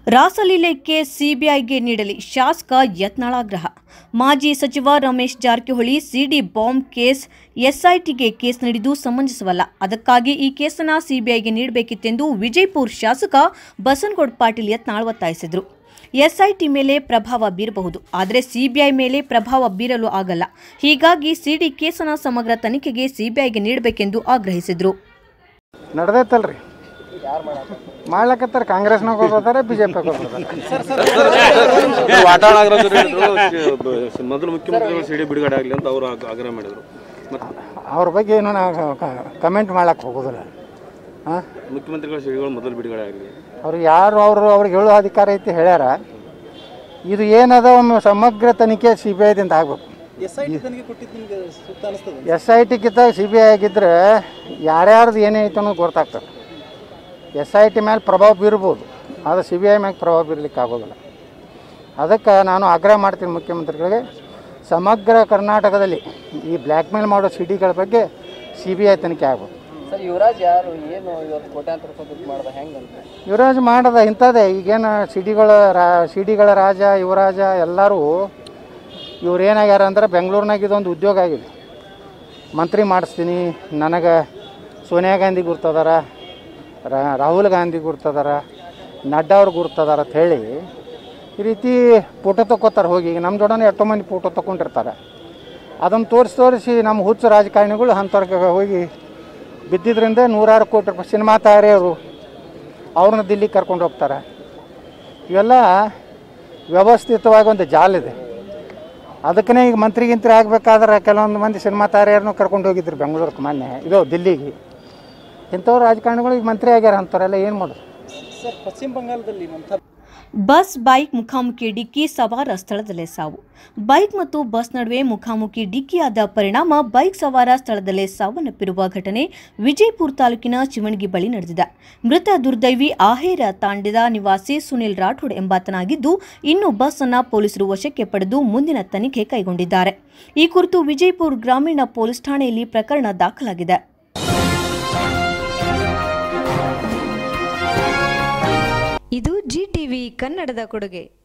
ರಾಸಲೀಲೆಗೆ ಸಿಬಿಐಗೆ ನೀಡಲಿ ಶಾಸಕ ಯತ್ನಾಳ್ ಆಗ್ರಹ ಮಾಜಿ ಸಚಿವ Ramesh Jarkiholi CD bomb case ಎಸ್ಐಟಿಗೆ ಕೇಸ್ ನೀಡಿದ್ದು ಸಮಂಜಸವಲ್ಲ ಅದಕ್ಕಾಗಿ ಈ ಕೇಸನ್ನು ಸಿಬಿಐಗೆ ನೀಡಬೇಕಿತ್ತೆಂದು ವಿಜಯಪುರ ಶಾಸಕ ಬಸನಗೌಡ ಪಾಟೀಲ್ ಯತ್ನಾಳ್ ಒತ್ತಾಯಿಸಿದರು ಎಸ್ಐಟಿ ಮೇಲೆ ಪ್ರಭಾವ ಬೀರಬಹುದು ಆದರೆ ಸಿಬಿಐ ಮೇಲೆ ಪ್ರಭಾವ ಬೀರಲು ಆಗಲ್ಲ ಹೀಗಾಗಿ ಸಿಡಿ ಕೇಸನ್ನು ಸಮಗ್ರ ತನಿಖೆಗೆ ಸಿಬಿಐಗೆ ನೀಡಬೇಕೆಂದು ಆಗ್ರಹಿಸಿದರು ನಡೆದೈತಲ್ರಿ ಮಾಡ್ಲಕತ್ತಾರ ಕಾಂಗ್ರೆಸ್ನಾಗ ಹೋಗೋದಾರ ಬಿ ಜೆ ಪಿಗೆ ವಾಟಾಳ್ ನಾಗರಾಜ್ ಅವ್ರು ಹೇಳಿದ್ರು ಶ- ಮೊದಲು ಮುಖ್ಯಮಂತ್ರಿಗಳು ಸಿಡಿ ಬಿಡುಗಡೆ ಆಗಲಿ ಅಂತ ಅವರು ಆಗ್ರಹ ಮಾಡಿದರು ಮತ್ತು ಅವ್ರ ಬಗ್ಗೆ ಏನು ನಾವು ಕಮೆಂಟ್ ಮಾಡ್ಲಕ್ಕೆ ಹೋಗೋದಿಲ್ಲ ಹಾಂ ಮುಖ್ಯಮಂತ್ರಿಗಳ ಸಿಡಿಗಳು ಮೊದಲು ಬಿಡುಗಡೆ ಆಗಲಿ ಅವ್ರು ಯಾರು ಅವರು ಅವ್ರಿಗೆ ಹೇಳೋ ಅಧಿಕಾರ ಐತಿ ಹೇಳ್ಯಾರ ಇದು ಏನದ ಒಮ್ಮೆ ಸಮಗ್ರ ತನಿಖೆ ಸಿ ಬಿ ಐದಿಂದ ಆಗ್ಬೇಕು ಎಸ್ ಐ ಟಿಗಿಂತ ಸಿ ಬಿ ಐ ಆಗಿದ್ರೆ ಯಾರ್ಯಾರ್ದು ಏನೈತೆ ಅನ್ನೋದು ಗೊತ್ತಾಗ್ತದೆ ಎಸ್ ಐ ಟಿ ಮೇಲೆ ಪ್ರಭಾವ ಬೀರ್ಬೋದು ಆದರೆ ಸಿ ಬಿ ಐ ಮ್ಯಾಗೆ ಪ್ರಭಾವ ಬೀರ್ಲಿಕ್ಕೆ ಆಗೋದಿಲ್ಲ ಅದಕ್ಕೆ ನಾನು ಆಗ್ರಹ ಮಾಡ್ತೀನಿ ಮುಖ್ಯಮಂತ್ರಿಗಳಿಗೆ ಸಮಗ್ರ ಕರ್ನಾಟಕದಲ್ಲಿ ಈ ಬ್ಲ್ಯಾಕ್ ಮೇಲ್ ಮಾಡೋ ಸಿಡಿಗಳ ಬಗ್ಗೆ ಸಿ ಬಿ ಐ ತನಿಖೆ ಆಗ್ಬೇಕು ಸರ್ ಯುವರಾಜ್ ಯಾರು ಏನು ಇವತ್ತು ಕೋಟ್ಯಾಂತರ ರೂಪಾಯಿ ದುಡ್ಡು ಮಾಡ್ದ ಹೆಂಗಂತ ಯುವರಾಜ್ ಮಾಡದ ಇಂಥದ್ದೇ ಈಗೇನು ಸಿಡಿಗಳ ರಾ ಸಿಡಿಗಳ ರಾಜ ಯುವರಾಜ ಎಲ್ಲರೂ ಇವ್ರು ಏನಾಗ್ಯಾರ ಅಂದ್ರೆ ಬೆಂಗಳೂರಿನಾಗ ಇದೊಂದು ಉದ್ಯೋಗ ಆಗಿದೆ ಮಂತ್ರಿ ಮಾಡಿಸ್ತೀನಿ ನನಗೆ ಸೋನಿಯಾ ಗಾಂಧಿ ಗುರ್ತದಾರ ರಾ- ರಾಹುಲ್ ಗಾಂಧಿ ಗುರ್ತದಾರ ನಡ್ಡಾ ಅವ್ರು ಗುರ್ತದಾರ ಅಂತ ಹೇಳಿ ಈ ರೀತಿ ಫೋಟೋ ತಗೋತಾರೆ ಹೋಗಿ ಈಗ ನಮ್ಮ ಜೋಡನೆ ಎಷ್ಟೋ ಮಂದಿ ಫೋಟೋ ತೊಗೊಂಡಿರ್ತಾರೆ ಅದನ್ನು ತೋರಿಸಿ ತೋರಿಸಿ ನಮ್ಮ ಹುಚ್ಚು ರಾಜಕಾರಣಿಗಳು ಅಂಥವ್ರಿಗೆ ಹೋಗಿ ಬಿದ್ದಿದ್ರಿಂದ ನೂರಾರು ಕೋಟಿ ರೂಪಾಯಿ ಸಿನಿಮಾ ತಯಾರಿಯವರು ಅವ್ರನ್ನ ದಿಲ್ಲಿಗೆ ಕರ್ಕೊಂಡು ಹೋಗ್ತಾರೆ ಇವೆಲ್ಲ ವ್ಯವಸ್ಥಿತವಾಗಿ ಒಂದು ಜಾಲಿದೆ ಅದಕ್ಕೇ ಈಗ ಮಂತ್ರಿ ಗಿಂತ್ರಿ ಆಗಬೇಕಾದ್ರೆ ಕೆಲವೊಂದು ಮಂದಿ ಸಿನಿಮಾ ತಾರೆಯರನ್ನು ಕರ್ಕೊಂಡು ಹೋಗಿದ್ರು ಬೆಂಗಳೂರಿಗೆ ಮೊನ್ನೆ ಇದು ದಿಲ್ಲಿಗೆ ಇಂಥವ್ರು ರಾಜಕಾರಣಿಗಳು ಈಗ ಮಂತ್ರಿ ಆಗ್ಯಾರ ಅಂಥವ್ರೆಲ್ಲ ಏನು ಮಾಡೋದು ಸರ್ ಪಶ್ಚಿಮ ಬಂಗಾಳದಲ್ಲಿ ಮಮತಾ ಬಸ್ ಬೈಕ್ ಮುಖಾಮುಖಿ ಡಿಕ್ಕಿ ಸವಾರ ಸ್ಥಳದಲ್ಲೇ ಸಾವು ಬೈಕ್ ಮತ್ತು ಬಸ್ ನಡುವೆ ಮುಖಾಮುಖಿ ಡಿಕ್ಕಿಯಾದ ಪರಿಣಾಮ ಬೈಕ್ ಸವಾರ ಸ್ಥಳದಲ್ಲೇ ಸಾವನ್ನಪ್ಪಿರುವ ಘಟನೆ ವಿಜಯಪುರ ತಾಲೂಕಿನ ಚಿವಣಗಿ ಬಳಿ ನಡೆದಿದೆ ಮೃತ ದುರ್ದೈವಿ ಆಹೇರ ತಾಂಡ್ಯದ ನಿವಾಸಿ ಸುನಿಲ್ ರಾಠೋಡ್ ಎಂಬಾತನಾಗಿದ್ದು ಇನ್ನು ಬಸ್ ಅನ್ನ ಪೊಲೀಸರು ವಶಕ್ಕೆ ಪಡೆದು ಮುಂದಿನ ತನಿಖೆ ಕೈಗೊಂಡಿದ್ದಾರೆ ಈ ಕುರಿತು ವಿಜಯಪುರ ಗ್ರಾಮೀಣ ಪೊಲೀಸ್ ಠಾಣೆಯಲ್ಲಿ ಪ್ರಕರಣ ದಾಖಲಾಗಿದೆ ಇದು ಜಿ ಟಿವಿ ಕನ್ನಡದ ಕೊಡುಗೆ